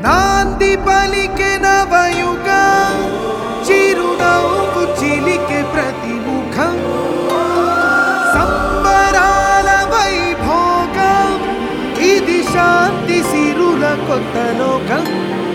నాంది పలికే నవయుగ చిరునవ్వు చిలికే ప్రతిముఖం సంబరాల వైభోగం ఇది శాంతి సిరుల కొత్త లోకం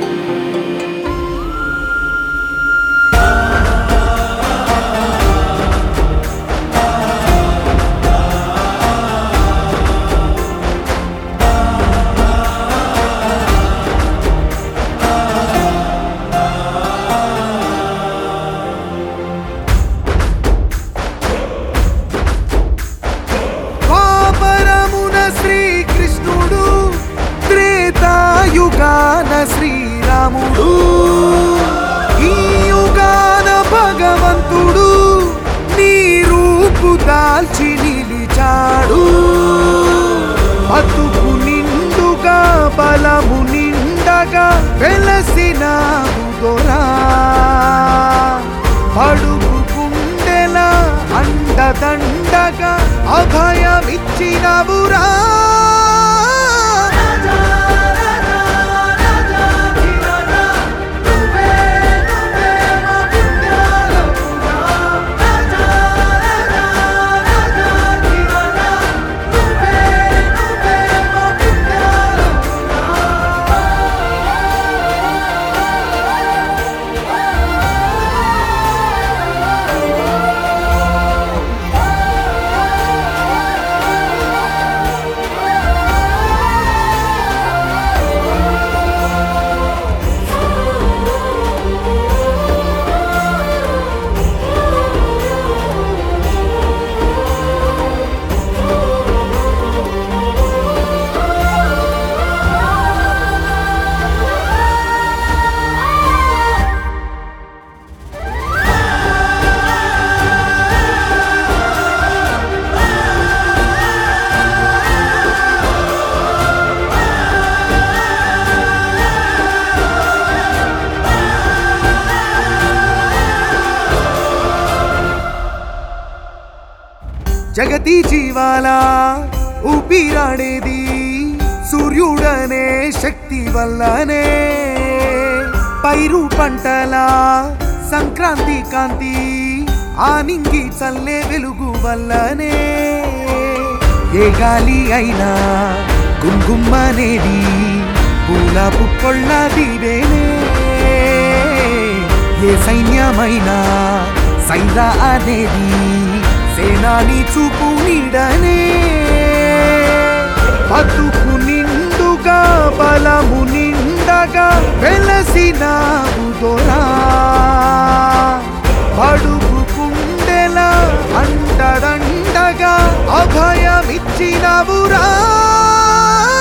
ద్వాపరమున శ్రీకృష్ణుడు త్రేతాయుగాన శ్రీరాముడు ఈ యుగాన భగవంతుడు నీ రూపు దాల్చి నిలిచాడు బతుకు నిండుగా బలము నిండగా వెలసిన దొరా పడుగు గుండెల అండదండగా అభయమిచ్చినవురా జగతి జీవాల ఊపిరాడేది సూర్యుడనే శక్తి వల్లనే పైరు పంటల సంక్రాంతి కాంతి ఆనింగి చల్లే వెలుగు వల్లనే ఏ గాలి అయినా గుంగుమ్మనేది పూల పుప్పొళ్ళ దివేనే ఏ సైన్యమైనా సైరా అనేది సేనాని చూపు నీడనే బతుకు నిండుగా బలము నిండగా వెలసిన దొరా పడుగు కుండెల అండదండగా అభయమిచ్చినవురా